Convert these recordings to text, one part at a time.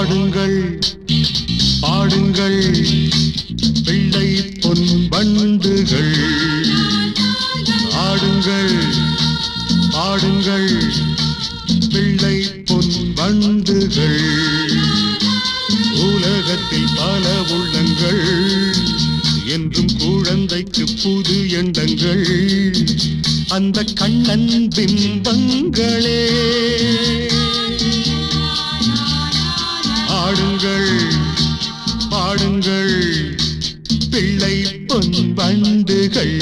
ஆடுங்கள் பாடுங்கள் பிள்ளை பொன் வண்டுகள் ஆடுங்கள் பாடுங்கள் பிள்ளை பொன் வண்டுகள் உலகத்தில் பல உள்ளங்கள் என்றும் குழந்தைக்கு புது எண்ணங்கள் அந்த கண்ணன் பிம்பங்களே ஆடுங்கள் பாடுங்கள் பிள்ளை பொன் வண்டுகள்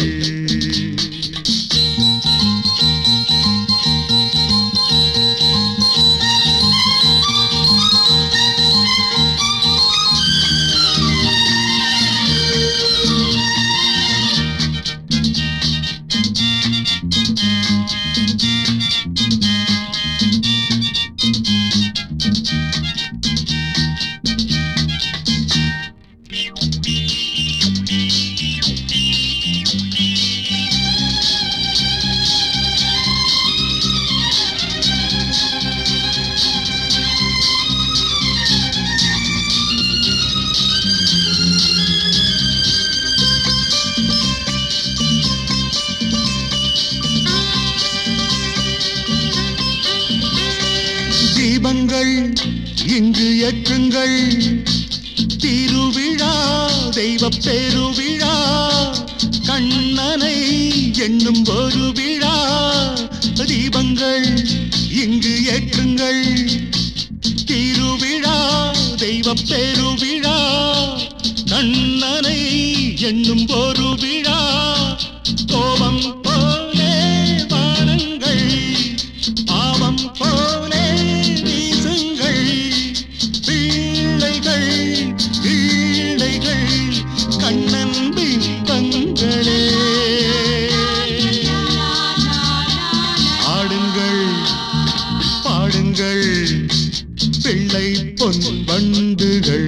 தீபங்கள் இங்கு ஏற்றுங்கள் திருவிழா தெய்வ பெருவிழா கண்ணனை என்னும் ஒரு விழா தீபங்கள் இங்கு ஏற்றுங்கள் திருவிழா தெய்வ பெருவிழா கண்ணனை என்னும் ஒரு விழா கோபம் போலே வானங்கள் பாவம் போலே வீசுங்கள் பிள்ளைகள் பிள்ளைகள் கண்ணன் பிம்பங்களே ஆடுங்கள் பாடுங்கள் பிள்ளை பொன் வண்டுகள்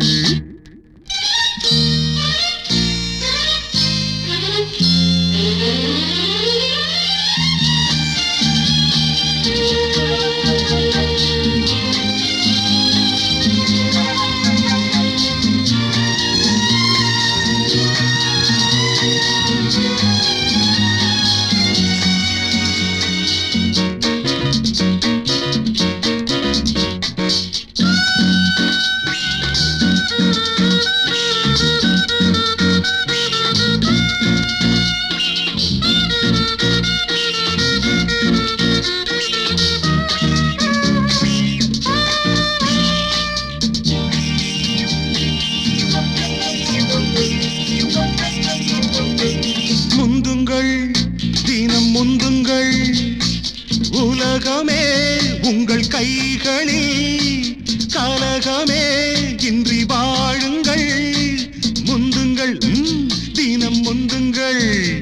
முந்துங்கள் தினம் முந்துங்கள் உலகமே உங்கள் கைகளில் கலகமே இன்றி வாழுங்கள் முந்துங்கள் ம், தினம் முந்துங்கள்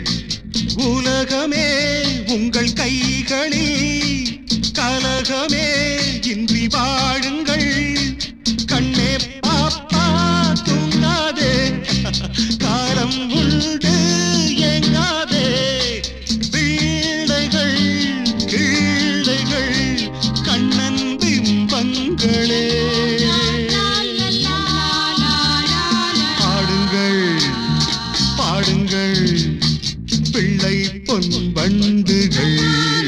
உலகமே உங்கள் கைகளில் கலகமே இன்றி வாழுங்கள் கண்ணே பாப்பா தூங்காதே காலம் உண்டு எங்காதே வீடைகள் கீழைகள் கண்ணன் பிம்பங்களே பாடுங்கள் பாடுங்கள் பிள்ளை பொன் வண்டுகள்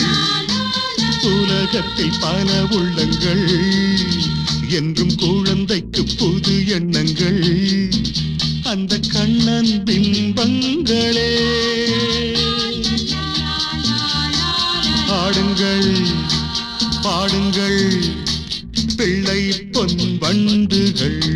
உலகத்தில் பல உள்ளங்கள் என்றும் குழந்தைக்கு புது எண்ணங்கள் அந்த கண்ணன் பிம்பங்களே ஆடுங்கள் பாடுங்கள் பிள்ளை பொன் வண்டுகள்